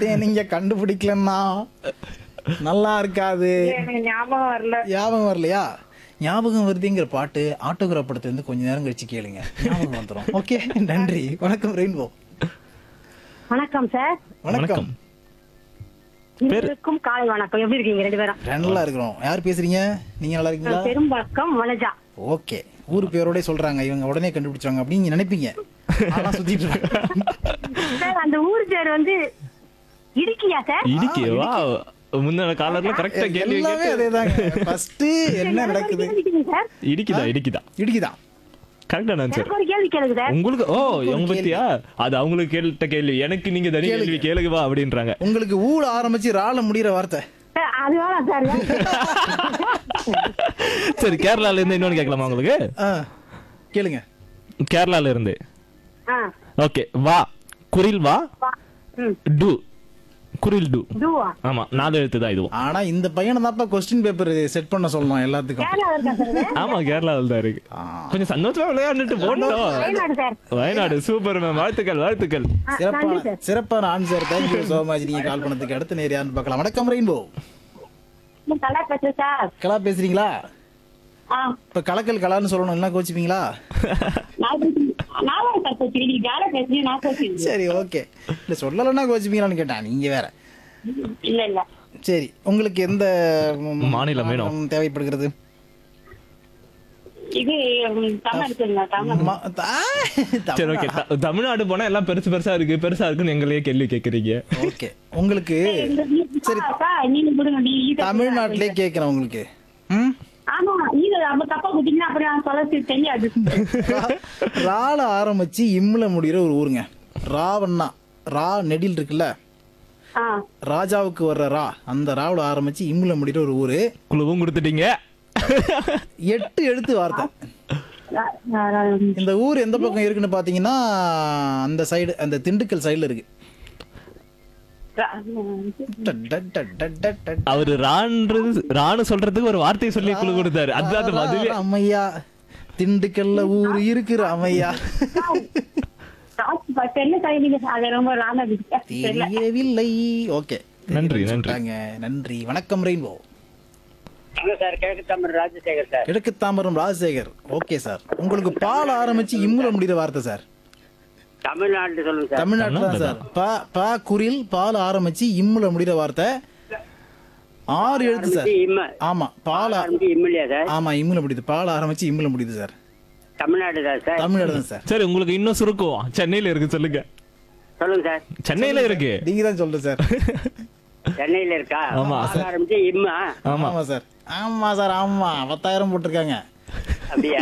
பார்த்தேன் நீங்க கண்டுபிடிக்கலன்னா நல்லா இருக்காது எனக்கு ஞாபகம் வரல ஞாபகம் வரலையா ஞாபகம் வருதுங்கிற பாட்டு ஆட்டோகிராஃப் படத்துல இருந்து கொஞ்ச நேரம் கழிச்சு கேளுங்க ஞாபகம் வந்துடும் ஓகே நன்றி வணக்கம் ரெயின்போ வணக்கம் சார் வணக்கம் இருவருக்கும் காலை வணக்கம் எப்படி இருக்கீங்க ரெண்டு பேரும் நல்லா இருக்கிறோம் யார் பேசுறீங்க நீங்க நல்லா இருக்கீங்களா பெரும்பாக்கம் வனஜா ஓகே ஊர் பேரோட சொல்றாங்க இவங்க உடனே கண்டுபிடிச்சாங்க அப்படின்னு நீங்க நினைப்பீங்க ஆனா சுத்திட்டு இருக்காங்க. சார் அந்த ஊர் பேர் வந்து இடுக்கியா சார் இடிக்கே வா முந்தின காலர்ல கரெக்டா கேள்வி எல்லாமே கேட்டு அதேதாங்க ஃபர்ஸ்ட் என்ன நடக்குது கேள்வி சார் இடிக்குதா இடிக்குதா இடுக்கிதான் கரெக்டான ஆன்சர் எனக்கு ஒரு கேள்வி கேளுங்க சார் உங்களுக்கு ஓ உங்க பத்தியா அது அவங்களுக்கு கேட்ட கேள்வி எனக்கு நீங்க தனி கேள்வி கேளுங்க வா அப்படின்றாங்க உங்களுக்கு ஊட ஆரம்பிச்சு ரால முடியிற வார்த்தை சார், அது வேணாம் சார் சரி கேரளால இருந்து இன்னொன்னு கேட்கலாமா உங்களுக்கு ஆ, கேளுங்க கேரளால இருந்து ஆ, ஓகே வா குரில் வா வா. ம், டு குரில் டு இதுவா? ஆமா நாலு எழுத்து தான் இதுவும் ஆனா இந்த பையனை தான்ப்பா கொஸ்டின் பேப்பர் செட் பண்ண சொல்லணும் எல்லாத்துக்கும் கேரளா இருக்கா சார் இது? ஆமா கேரளாவில் தான் இருக்கு ஆ. கொஞ்சம் சந்தோஷமா விளையாண்டுட்டு போட்டோம் Wayanad sir Wayanad super ma'am வாழ்த்துக்கள் வாழ்த்துக்கள் ஆ, நன்றி சிறப்பான சார் சிறப்பான ஆன்சர் தேங்க்யூ சோ மச் நீங்க கால் பண்ணதுக்கு அடுத்த நேர் யாருன்னு பார்க்கலாம் வணக்கம் ரெயின்போ இன்னும் நல்லா பேசுறேன் சார் கலா பேசுறீங்களா ஆ, இப்ப கலக்கல் கலான்னு சொல்லணும் என்ன கோச்சிப்பீங்களா நான் பேசுறேன். நான் தான் சார் பேசுறேன். நீ யாரை பேசுறீங்க? நான் பேசுறேன். சரி ஓகே இல்ல சொல்லலைன்னா கோச்சிப்பீங்களான்னு கேட்டேன் நீங்க வேற இல்ல இல்ல சரி உங்களுக்கு எந்த ம், மாநிலம் வேணும்? மாநிலம் தேவைப்படுகிறது இது ம், தமிழ் இருக்குங்க தமிழ் ம- ஆ, சரி ஓகே தமிழ்நாடு போனா எல்லாம் பெருசு பெருசா இருக்கு பெருசா இருக்குன்னு எங்களையே கேள்வி கேக்குறீங்க ஓகே உங்களுக்கு சரி சார் நீங்க கொடுங்க நீ இது- தமிழ்நாட்டிலே கேட்கிறேன் உங்களுக்கு ம் ஆமா நீங்க அப்ப தப்பா கொடுத்தீங்கன்னா அப்புறம் நான் சொல்ல தெரியாது ரா- ரால ஆரம்பிச்சு இம்ல முடிகிற ஒரு ஊருங்க ராவண்ணா ரா நெடில் இருக்குல்ல ஆ ராஜாவுக்கு வர்ற ரா அந்த ராவுல ஆரம்பிச்சு இம்ல முடிகிற ஒரு ஊரு குழுவும் கொடுத்துட்டீங்க எட்டு எழுத்து வார்த்தை ர- ர- இந்த ஊர் எந்த பக்கம் இருக்குன்னு பாத்தீங்கன்னா அந்த சைடு அந்த திண்டுக்கல் சைடுல இருக்கு ர- டட் டட் டட் டட் டட் டட். அவரு ரான்று ராணு சொல்றதுக்கு ஒரு வார்த்தையை சொல்லி குழு கொடுத்தாரு அதுதான் அந்த ரா, பதிலே ரா, அம்மையா திண்டுக்கல்ல ஊர் இருக்கிற அம்மையா காசு பத்து என்ன செய்வீங்க அது ரொம்ப ராணா தெரியல தெரியவில்லை ஓகே நன்றி, நன்றி. நன்றி வணக்கம் ரெயின்போ ஹலோ சார் கிழக்கு தமிழ் ராஜசேகர் சார் கிழக்கு தாம்பரம் ராஜசேகர் ஓகே சார் உங்களுக்கு பால் ஆரம்பிச்சு இம்முல முடிகிற வார்த்தை சார் தமிழ்நாட்டு சொல்லுங்க சார் தமிழ்நாட்டுல தான் சார் ப ப குரில் பால் ஆரம்பிச்சு இம்முல முடிகிற வார்த்தை ஆறு எழுத்து சார் இம்ம ஆமா பால் ஆ- ஆரம்பிச்சு இம்மில்லையா சார் ஆமா இம்முல முடியுது பால் ஆரம்பிச்சு இம்முல முடியுது சார் தமிழ்நாடு தான் சார் தமிழ்நாடு தான் சார் சரி உங்களுக்கு இன்னும் சுருக்குவோம் சென்னையில இருக்கு சொல்லுங்க சொல்லுங்க சார் சென்னையில இருக்கு நீங்க தான் சொல்லுங்க சார் சென்னையில இருக்கா ஆமா. பால் ஆரம்பிச்சு இம்மா ஆமா ஆமா சார் ஆமா சார் ஆமா பத்தாயிரம் போட்டிருக்காங்க அப்படியா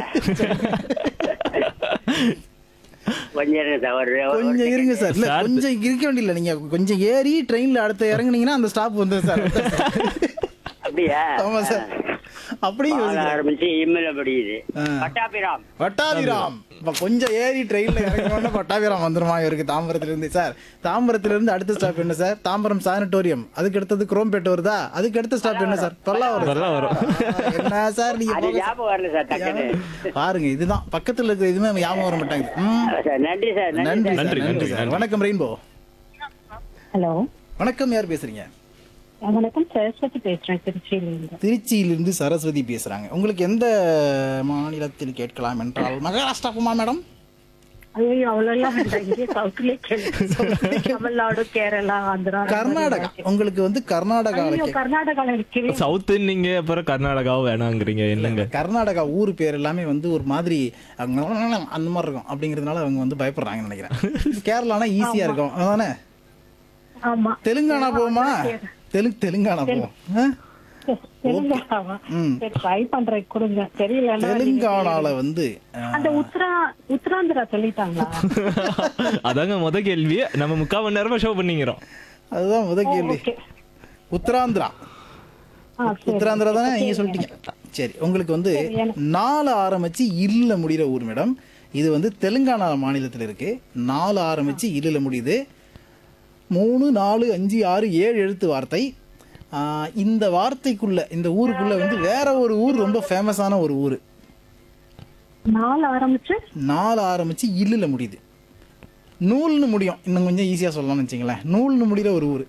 கொஞ்சம் இருங்க சார் ஒரு ஒரு கொஞ்சம் இருங்க சார் இல்ல சார், கொஞ்சம் இருக்க வேண்டியல நீங்க கொஞ்சம் ஏறி ட்ரெயின்ல அடுத்து இறங்குனீங்கன்னா அந்த ஸ்டாப் வந்து சார் அப்படியா ஆமா சார் அப்படியே பால் யோசிக்கிறேன். ஆரம்பிச்சு இம்மில முடியுது ஆ. பட்டாபிராம் பட்டாபிராம் இப்ப கொஞ்சம் ஏறி ட்ரெயின்ல இறங்கினோட பட்டாபிராம் வந்துருமா இவருக்கு தாம்பரத்துல இருந்து சார் தாம்பரத்துல இருந்து அடுத்த ஸ்டாப் என்ன சார் தாம்பரம் சானிட்டோரியம் அதுக்கு அடுத்தது குரோம்பேட்டை வருதா அதுக்கு அடுத்த ஸ்டாப் என்ன சார் பல்லாவரம் பல்லாவரம் வரும். என்ன சார் நீங்க அது போங்க சார். ஞாபகம் வரல சார் டக்குன்னு பாருங்க இதுதான் பக்கத்துல இருக்கிற எதுவுமே ஞாபகம் வர மாட்டாங்க ம். சார் நன்றி சார் நன்றி நன்றி சார் சார் நன்றி, நன்றி நன்றி, சார் நன்றி. வணக்கம் ரெயின்போ ஹலோ வணக்கம் யார் பேசுறீங்க வணக்கம் சரஸ்வதி பேசுறேன் திருச்சியிலிருந்து திருச்சியிலிருந்து சரஸ்வதி பேசுறாங்க உங்களுக்கு எந்த மாநிலத்தில் கேட்கலாம் என்றால் மகாராஷ்டிராக்குமா மேடம் ஐயோ அவ்வளோலாம் வேண்டாம் இங்கே சவுத்துலேயே கேள்வி தமிழ்நாடு கேரளா ஆந்திரா கர்நாடகா உங்களுக்கு வந்து கர்நாடகாவில் ஐயோ கர்நாடகால இருக்கவே சவுத்து நீங்க அப்புறம் கர்நாடகாவும் வேணாங்கிறீங்க என்னங்க கர்நாடகா ஊர் பேர் எல்லாமே வந்து ஒரு மாதிரி அவங்க அந்த மாதிரி இருக்கும் அப்படிங்கிறதுனால அவங்க வந்து பயப்படுறாங்கன்னு நினைக்கிறேன் கேரளானா ஈஸியா இருக்கும் அதானே ஆமா தெலுங்கானா போவோமா தெலுங்கு தெலுங்கானா போவோம் ஆ? தெலுங்கானாவா ம். சரி ட்ரை பண்றேன் கொடுங்க தெரியல தெலுங்கானால வந்து ஆ, அந்த உத்தரா உத்தராந்திரா சொல்லிட்டாங்களா அதாங்க முத கேள்வி நம்ம முக்கால் மணி நேரமா ஷோ பண்ணிக்கிறோம் அதுதான் முத கேள்வி ஓகே உத்தராந்திரா ஆ சரி உத்தராந்திரா தானே நீங்க சொல்லிட்டீங்க சரி உங்களுக்கு வந்து நாலு ஆரம்பிச்சு இல்ல முடிகிற ஊர் மேடம் இது வந்து தெலுங்கானா மாநிலத்தில் இருக்கு நாலு ஆரம்பிச்சு இல்ல முடியுது மூணு நாலு அஞ்சு ஆறு ஏழு எழுத்து வார்த்தை ஆஹ் இந்த வார்த்தைக்குள்ள இந்த ஊருக்குள்ள வந்து வேற ஒரு ஊர் ரொம்ப ஃபேமஸான ஒரு ஊர் நாலு ஆரம்பிச்சு நாலு ஆரம்பிச்சு இல்லுல முடியுது நூல்னு முடியும் இன்னும் கொஞ்சம் ஈஸியா சொல்லலாம்னு வச்சுங்களேன் நூல்னு முடிகிற ஒரு ஊர்